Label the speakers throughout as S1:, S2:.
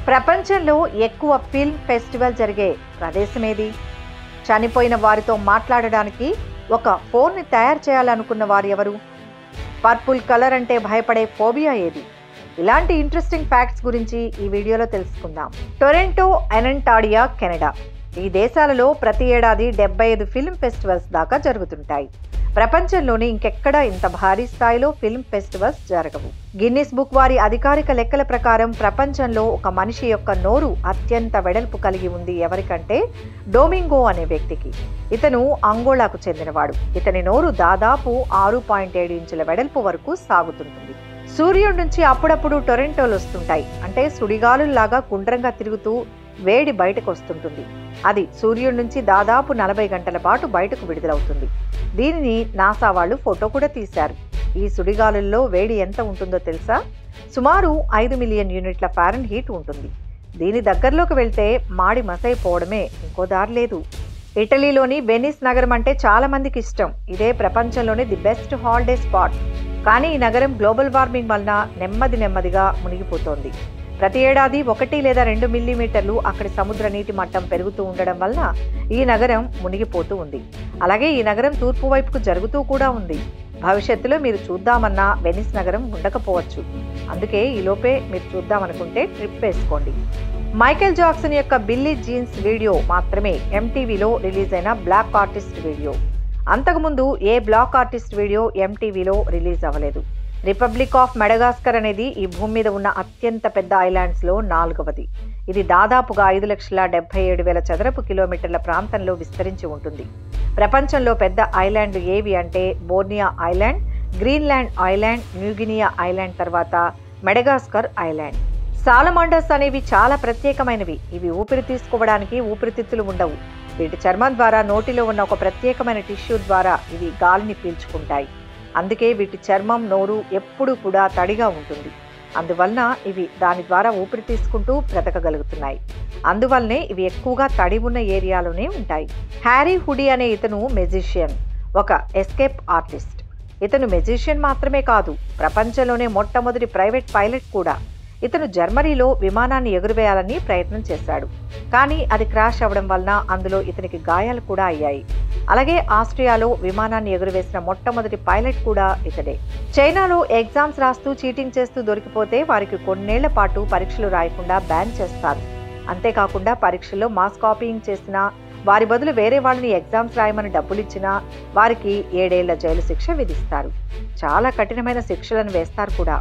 S1: ప్రపంచంలో ఎక్కువ film festival జరిగే ప్రదేశం ఏది చనిపోయిన వారితో మాట్లాడడానికి ఒక ఫోన్ని తయారు చేయాలనుకున్న వారు ఎవరు పర్పుల్ కలర్ అంటే భయపడే ఫోబియా ఏది ఇలాంటి ఇంట్రెస్టింగ్ ఫ్యాక్ట్స్ గురించి ఈ వీడియోలో తెలుసుకుందాం టొరెంటో ఎనంటాడియా కెనడా ఈ దేశాలలో ప్రతి ఏడాది డెబ్బై ఐదు ఫిల్మ్ ఫెస్టివల్స్ దాకా జరుగుతుంటాయి ప్రపంచంలోని ఇంకెక్కడా ఇంత భారీ స్థాయిలో ఫిల్మ్ ఫెస్టివల్స్ జరగవు గిన్నిస్ బుక్ వారి అధికారిక లెక్కల ప్రకారం ప్రపంచంలో ఒక మనిషి యొక్క నోరు అత్యంత వెడల్పు కలిగి ఉంది ఎవరికంటే డోమింగో అనే వ్యక్తికి ఇతను అంగోళాకు చెందినవాడు ఇతని నోరు దాదాపు ఆరు పాయింట్ ఏడు ఇంచుల వెడల్పు వరకు సాగుతుంటుంది సూర్యుడి నుంచి అప్పుడప్పుడు టొరెంటోలు వస్తుంటాయి అంటే సుడిగాలుల్లాగా గుండ్రంగా తిరుగుతూ వేడి బయటకు వస్తుంటుంది అది సూర్యుడి నుంచి దాదాపు నలభై గంటల పాటు బయటకు విడుదలవుతుంది దీనిని నాసా వాళ్ళు ఫోటో కూడా తీశారు ఈ సుడిగాలుల్లో వేడి ఎంత ఉంటుందో తెలుసా సుమారు ఐదు మిలియన్ యూనిట్ల ఫారెన్ హీట్ ఉంటుంది దీని దగ్గరలోకి వెళ్తే మాడి మసైపోవడమే ఇంకో దారి లేదు ఇటలీలోని వెనిస్ నగరం అంటే చాలా మందికి ఇష్టం ఇదే ప్రపంచంలోని ది బెస్ట్ హాలిడే స్పాట్ కానీ ఈ నగరం గ్లోబల్ వార్మింగ్ వలన నెమ్మది నెమ్మదిగా మునిగిపోతోంది ప్రతి ఏడాది ఒకటి లేదా రెండు మిల్లీమీటర్లు అక్కడి సముద్ర నీటి మట్టం పెరుగుతూ ఉండడం వలన ఈ నగరం మునిగిపోతూ ఉంది అలాగే ఈ నగరం తూర్పు వైపుకు జరుగుతూ కూడా ఉంది భవిష్యత్తులో మీరు చూద్దామన్నా వెనిస్ నగరం ఉండకపోవచ్చు అందుకే ఈలోపే మీరు చూద్దామనుకుంటే ట్రిప్ వేసుకోండి మైకేల్ జాక్సన్ యొక్క బిల్లీ జీన్స్ వీడియో మాత్రమే ఎంటీవీలో రిలీజ్ అయిన బ్లాక్ ఆర్టిస్ట్ వీడియో అంతకుముందు ఏ బ్లాక్ ఆర్టిస్ట్ వీడియో ఎంటీవీలో రిలీజ్ అవ్వలేదు రిపబ్లిక్ ఆఫ్ మెడగాస్కర్ అనేది ఈ భూమి మీద ఉన్న అత్యంత పెద్ద ఐలాండ్స్లో నాలుగవది ఇది దాదాపుగా ఐదు లక్షల డెబ్బై ఏడు వేల చదరపు కిలోమీటర్ల ప్రాంతంలో విస్తరించి ఉంటుంది ప్రపంచంలో పెద్ద ఐలాండ్ ఏవి అంటే Borneo island Greenland island New Guinea island తర్వాత మెడగాస్కర్ ఐలాండ్ సాలమాండర్స్ అనేవి చాలా ప్రత్యేకమైనవి ఇవి ఊపిరి తీసుకోవడానికి ఊపిరితిత్తులు ఉండవు వీటి చర్మం ద్వారా నోటిలో ఉన్న ఒక ప్రత్యేకమైన టిష్యూ ద్వారా ఇవి గాలిని పీల్చుకుంటాయి అందుకే వీటి చర్మం నోరు ఎప్పుడూ కూడా తడిగా ఉంటుంది అందువలన ఇవి దాని ద్వారా ఊపిరి తీసుకుంటూ బ్రతకగలుగుతున్నాయి అందువల్లనే ఇవి ఎక్కువగా తడి ఉన్న ఏరియాలోనే ఉంటాయి హ్యారీ హుడీ అనే ఇతను మెజిషియన్ ఒక ఎస్కేప్ ఆర్టిస్ట్ ఇతను మెజిషియన్ మాత్రమే కాదు ప్రపంచంలోనే మొట్టమొదటి ప్రైవేట్ పైలట్ కూడా ఇతను జర్మనీలో విమానాన్ని ఎగురవేయాలని ప్రయత్నం చేశాడు కానీ అది క్రాష్ అవ్వడం వలన అందులో ఇతనికి గాయాలు కూడా అయ్యాయి అలాగే ఆస్ట్రియాలో విమానాన్ని ఎగురవేసిన మొట్టమొదటి పైలట్ కూడా ఇతడే చైనాలో ఎగ్జామ్స్ రాస్తూ చీటింగ్ చేస్తూ దొరికిపోతే వారికి కొన్నేళ్ల పాటు పరీక్షలు రాయకుండా బ్యాన్ చేస్తారు అంతేకాకుండా పరీక్షల్లో మాస్ కాపీయింగ్ చేసినా వారి బదులు వేరే వాళ్ళని ఎగ్జామ్స్ రాయమని డబ్బులు ఇచ్చినా వారికి ఏడేళ్ల జైలు శిక్ష విధిస్తారు చాలా కఠినమైన శిక్షలను వేస్తారు కూడా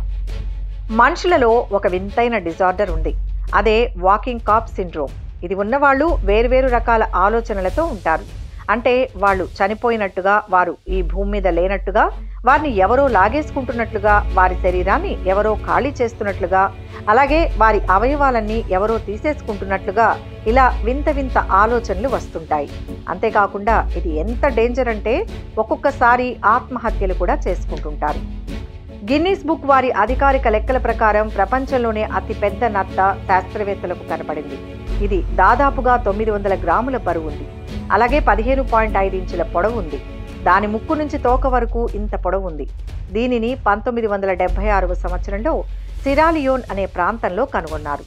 S1: మనుషులలో ఒక వింతైన డిజార్డర్ ఉంది అదే వాకింగ్ కాప్ సిండ్రోమ్ ఇది ఉన్నవాళ్ళు వేరువేరు రకాల ఆలోచనలతో ఉంటారు అంటే వాళ్ళు చనిపోయినట్టుగా వారు ఈ భూమి మీద లేనట్టుగా వారిని ఎవరో లాగేసుకుంటున్నట్లుగా వారి శరీరాన్ని ఎవరో ఖాళీ చేస్తున్నట్లుగా అలాగే వారి అవయవాలన్నీ ఎవరో తీసేసుకుంటున్నట్లుగా ఇలా వింత వింత ఆలోచనలు వస్తుంటాయి అంతేకాకుండా ఇది ఎంత డేంజర్ అంటే ఒక్కొక్కసారి ఆత్మహత్యలు కూడా చేసుకుంటుంటారు గిన్నీస్ బుక్ వారి అధికారిక లెక్కల ప్రకారం ప్రపంచంలోనే అతి పెద్ద నత్త శాస్త్రవేత్తలకు కనపడింది ఇది దాదాపుగా తొమ్మిది వందల గ్రాముల బరువు ఉంది అలాగే పదిహేను పాయింట్ ఐదు ఇంచుల పొడవు ఉంది దాని ముక్కు నుంచి తోక వరకు ఇంత పొడవు ఉంది దీనిని పంతొమ్మిది వందల డెబ్బై ఆరవ సంవత్సరంలో సిరాలియోన్ అనే ప్రాంతంలో కనుగొన్నారు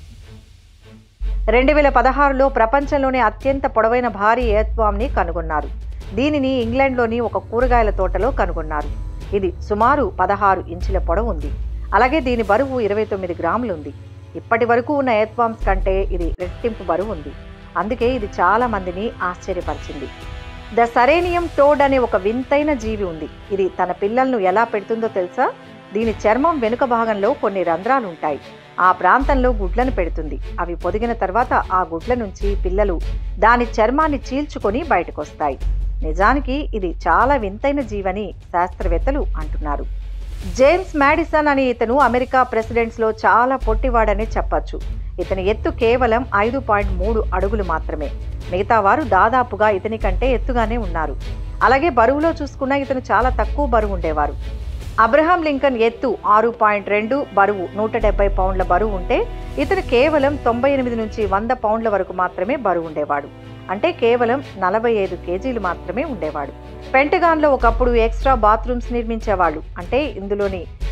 S1: రెండు వేల పదహారులో ప్రపంచంలోనే అత్యంత పొడవైన భారీ ఏత్వాంని కనుగొన్నారు దీనిని ఇంగ్లాండ్లోని ఒక కూరగాయల తోటలో కనుగొన్నారు ఇది సుమారు పదహారు ఇంచుల పొడవు ఉంది అలాగే దీని బరువు ఇరవై తొమ్మిది గ్రాములు ఉంది ఇప్పటి వరకు ఉన్న ఎత్వామ్స్ కంటే ఇది రెట్టింపు బరువు ఉంది అందుకే ఇది చాలా మందిని ఆశ్చర్యపరిచింది ద సరేనియం టోడ్ అనే ఒక వింతైన జీవి ఉంది ఇది తన పిల్లలను ఎలా పెడుతుందో తెలుసా దీని చర్మం వెనుక భాగంలో కొన్ని రంధ్రాలు ఉంటాయి ఆ ప్రాంతంలో గుడ్లను పెడుతుంది అవి పొదిగిన తర్వాత ఆ గుడ్ల నుంచి పిల్లలు దాని చర్మాన్ని చీల్చుకొని బయటకొస్తాయి నిజానికి ఇది చాలా వింతైన జీవని శాస్త్రవేత్తలు అంటున్నారు జేమ్స్ మ్యాడిసన్ అనే ఇతను అమెరికా ప్రెసిడెంట్స్లో చాలా పొట్టివాడని చెప్పచ్చు ఇతని ఎత్తు కేవలం ఐదు పాయింట్ మూడు అడుగులు మాత్రమే మిగతా వారు దాదాపుగా ఇతని కంటే ఎత్తుగానే ఉన్నారు అలాగే బరువులో చూసుకున్నా ఇతను చాలా తక్కువ బరువు ఉండేవారు అబ్రహాం లింకన్ ఎత్తు ఆరు పాయింట్ రెండు బరువు నూట డెబ్బై పౌండ్ల బరువు ఉంటే ఇతను కేవలం తొంభై ఎనిమిది నుంచి వంద పౌండ్ల వరకు మాత్రమే బరువు ఉండేవాడు అంటే కేవలం నలభై ఐదు కేజీలు మాత్రమే ఉండేవాడు పెంటగాన్లో ఒకప్పుడు ఎక్స్ట్రా బాత్రూమ్స్ నిర్మించేవాళ్ళు అంటే ఇందులోని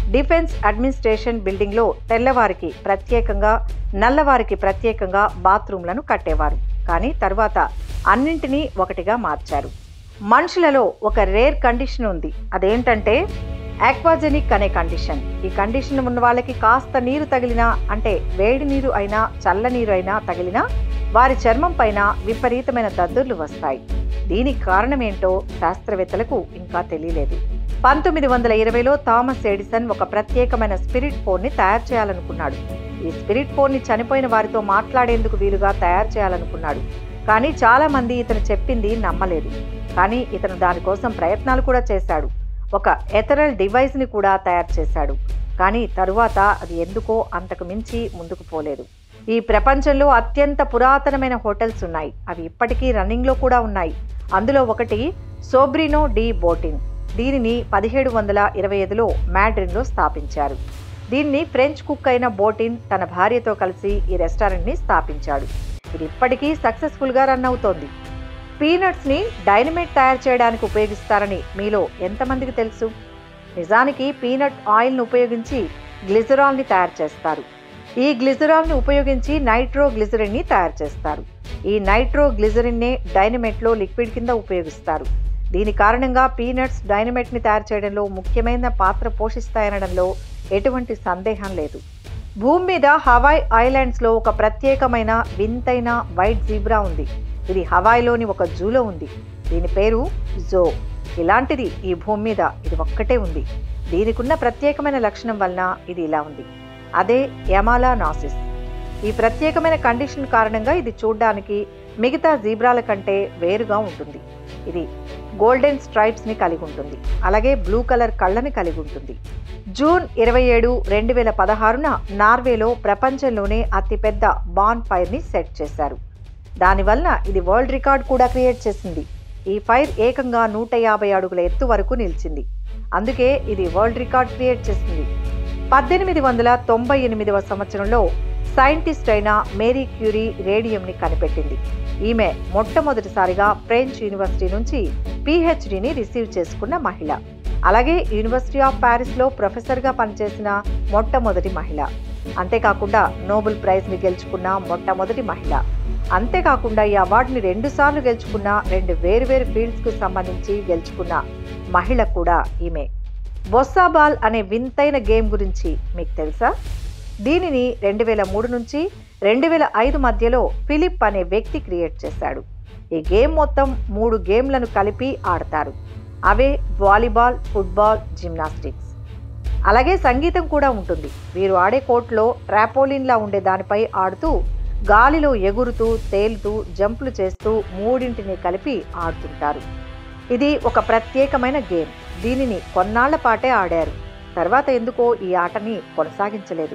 S1: డిఫెన్స్ అడ్మినిస్ట్రేషన్ బిల్డింగ్లో తెల్లవారికి ప్రత్యేకంగా నల్లవారికి ప్రత్యేకంగా బాత్రూంలను కట్టేవారు కానీ తర్వాత అన్నింటినీ ఒకటిగా మార్చారు మనుషులలో ఒక రేర్ కండిషన్ ఉంది అదేంటంటే ఆక్వాజెనిక్ అనే కండిషన్ ఈ కండిషన్ ఉన్న వాళ్ళకి కాస్త నీరు తగిలినా అంటే వేడి నీరు అయినా చల్ల నీరు అయినా తగిలినా వారి చర్మం పైన విపరీతమైన దద్దుర్లు వస్తాయి దీనికి కారణమేంటో శాస్త్రవేత్తలకు ఇంకా తెలియలేదు పంతొమ్మిది వందల ఇరవైలో థామస్ ఎడిసన్ ఒక ప్రత్యేకమైన స్పిరిట్ ఫోన్ని తయారు చేయాలనుకున్నాడు ఈ స్పిరిట్ ఫోన్ని చనిపోయిన వారితో మాట్లాడేందుకు వీలుగా తయారు చేయాలనుకున్నాడు కానీ చాలా మంది ఇతను చెప్పింది నమ్మలేదు కానీ ఇతను దానికోసం ప్రయత్నాలు కూడా చేశాడు ఒక ఎథరల్ డివైస్ని కూడా తయారు చేశాడు కానీ తరువాత అది ఎందుకో అంతకు మించి ముందుకు పోలేదు ఈ ప్రపంచంలో అత్యంత పురాతనమైన హోటల్స్ ఉన్నాయి అవి ఇప్పటికీ రన్నింగ్లో కూడా ఉన్నాయి అందులో ఒకటి సోబ్రినో డి బోటిన్ దీనిని పదిహేడు వందల ఇరవై ఐదులో మ్యాడ్రిన్లో స్థాపించారు దీన్ని ఫ్రెంచ్ కుక్ అయిన బోటిన్ తన భార్యతో కలిసి ఈ రెస్టారెంట్ని స్థాపించాడు ఇది ఇప్పటికీ సక్సెస్ఫుల్గా రన్ అవుతోంది పీనట్స్ని డైనమైట్ తయారు చేయడానికి ఉపయోగిస్తారని మీలో ఎంతమందికి తెలుసు నిజానికి పీనట్ ఆయిల్ను ఉపయోగించి గ్లిజరాల్ని తయారు చేస్తారు ఈ గ్లిజరాల్ని ఉపయోగించి నైట్రో గ్లిజరిన్ని తయారు చేస్తారు ఈ నైట్రో గ్లిజరిన్నే డైనమైట్లో లిక్విడ్ కింద ఉపయోగిస్తారు దీని కారణంగా పీనట్స్ డైనమైట్ని తయారు చేయడంలో ముఖ్యమైన పాత్ర పోషిస్తాయనడంలో ఎటువంటి సందేహం లేదు భూమి మీద హవాయ్ ఐలాండ్స్లో ఒక ప్రత్యేకమైన వింతైన వైట్ జీబ్రా ఉంది ఇది హవాయ్లోని ఒక జూలో ఉంది దీని పేరు జో ఇలాంటిది ఈ భూమి మీద ఇది ఒక్కటే ఉంది దీనికున్న ప్రత్యేకమైన లక్షణం వలన ఇది ఇలా ఉంది అదే యమాలా నాసిస్ ఈ ప్రత్యేకమైన కండిషన్ కారణంగా ఇది చూడ్డానికి మిగతా జీబ్రాల కంటే వేరుగా ఉంటుంది ఇది గోల్డెన్ స్ట్రైప్స్ని కలిగి ఉంటుంది అలాగే బ్లూ కలర్ కళ్ళని కలిగి ఉంటుంది జూన్ ఇరవై ఏడు రెండు వేల పదహారున నార్వేలో ప్రపంచంలోనే అతిపెద్ద బాన్ ఫైర్ని సెట్ చేశారు దానివల్ల ఇది వరల్డ్ రికార్డ్ కూడా క్రియేట్ చేసింది ఈ ఫైర్ ఏకంగా నూట యాభై అడుగుల ఎత్తు వరకు నిలిచింది అందుకే ఇది వరల్డ్ రికార్డ్ క్రియేట్ చేసింది పద్దెనిమిది వందల తొంభై ఎనిమిదవ సంవత్సరంలో సైంటిస్ట్ అయిన మేరీ క్యూరీ రేడియంని కనిపెట్టింది ఈమె మొట్టమొదటిసారిగా ఫ్రెంచ్ యూనివర్సిటీ నుంచి పిహెచ్డిని రిసీవ్ చేసుకున్న మహిళ అలాగే యూనివర్సిటీ ఆఫ్ ప్యారిస్లో ప్రొఫెసర్గా పనిచేసిన మొట్టమొదటి మహిళ అంతేకాకుండా నోబెల్ ప్రైజ్ని గెలుచుకున్న మొట్టమొదటి మహిళ అంతేకాకుండా ఈ అవార్డుని రెండుసార్లు గెలుచుకున్న రెండు వేరువేరు ఫీల్డ్స్కు సంబంధించి గెలుచుకున్న మహిళ కూడా ఈమె బొస్సాబాల్ అనే వింతైన గేమ్ గురించి మీకు తెలుసా దీనిని రెండు వేల మూడు నుంచి రెండు వేల ఐదు మధ్యలో ఫిలిప్ అనే వ్యక్తి క్రియేట్ చేశాడు ఈ గేమ్ మొత్తం మూడు గేమ్లను కలిపి ఆడతారు అవే వాలీబాల్ ఫుట్బాల్ జిమ్నాస్టిక్స్ అలాగే సంగీతం కూడా ఉంటుంది వీరు ఆడే కోర్టులో ట్రాపోలిన్లా ఉండే దానిపై ఆడుతూ గాలిలో ఎగురుతూ తేలుతూ జంపులు చేస్తూ మూడింటిని కలిపి ఆడుతుంటారు ఇది ఒక ప్రత్యేకమైన గేమ్ దీనిని కొన్నాళ్ల పాటే ఆడారు తర్వాత ఎందుకో ఈ ఆటని కొనసాగించలేదు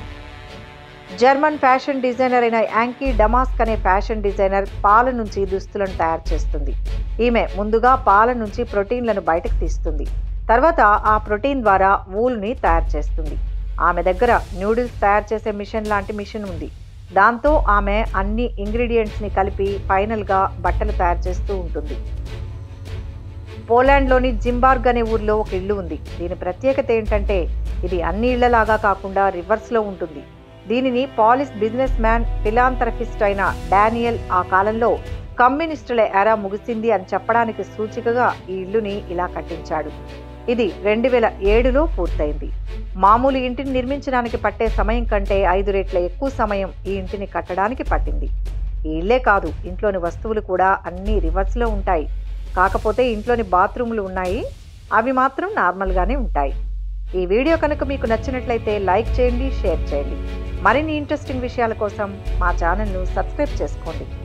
S1: జర్మన్ ఫ్యాషన్ డిజైనర్ అయిన యాంకీ డమాస్క్ అనే ఫ్యాషన్ డిజైనర్ పాల నుంచి దుస్తులను తయారు చేస్తుంది ఈమె ముందుగా పాల నుంచి ప్రోటీన్లను బయటకు తీస్తుంది తర్వాత ఆ ప్రోటీన్ ద్వారా వూల్ని తయారు చేస్తుంది ఆమె దగ్గర న్యూడిల్స్ తయారు చేసే మిషన్ లాంటి మిషన్ ఉంది దాంతో ఆమె అన్ని ఇంగ్రీడియంట్స్ని కలిపి ఫైనల్గా బట్టలు తయారు చేస్తూ ఉంటుంది పోలాండ్లోని జింబార్గ్ అనే ఊర్లో ఒక ఇల్లు ఉంది దీని ప్రత్యేకత ఏంటంటే ఇది అన్ని ఇళ్లలాగా కాకుండా రివర్స్లో ఉంటుంది దీనిని పాలిస్ బిజినెస్ మ్యాన్ ఫిలాంథరఫిస్ట్ అయిన డానియల్ ఆ కాలంలో కమ్యూనిస్టుల ఎరా ముగిసింది అని చెప్పడానికి సూచికగా ఈ ఇల్లుని ఇలా కట్టించాడు ఇది రెండు వేల ఏడులో పూర్తయింది మామూలు ఇంటిని నిర్మించడానికి పట్టే సమయం కంటే ఐదు రెట్ల ఎక్కువ సమయం ఈ ఇంటిని కట్టడానికి పట్టింది ఈ ఇల్లే కాదు ఇంట్లోని వస్తువులు కూడా అన్నీ రివర్స్లో ఉంటాయి కాకపోతే ఇంట్లోని బాత్రూములు ఉన్నాయి అవి మాత్రం నార్మల్గానే ఉంటాయి ఈ వీడియో కనుక మీకు నచ్చినట్లయితే లైక్ చేయండి షేర్ చేయండి మరిన్ని ఇంట్రెస్టింగ్ విషయాల కోసం మా ఛానల్ను సబ్స్క్రైబ్ చేసుకోండి